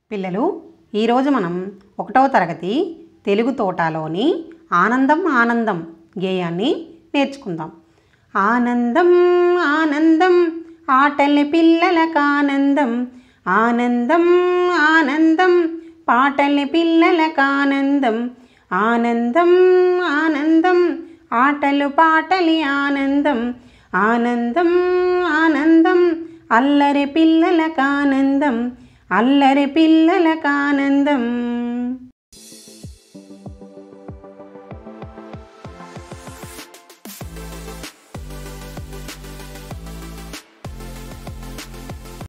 పిల్లలు ఈరోజు మనం ఒకటవ తరగతి తెలుగు తోటలోని ఆనందం ఆనందం గేయాన్ని నేర్చుకుందాం ఆనందం ఆనందం ఆటల పిల్లలకు ఆనందం ఆనందం ఆనందం పాటల పిల్లలకు ఆనందం ఆనందం ఆనందం ఆటలు పాటలి ఆనందం ఆనందం ఆనందం అల్లరి పిల్లలకు ఆనందం అల్లరి పిల్లలకు ఆనందం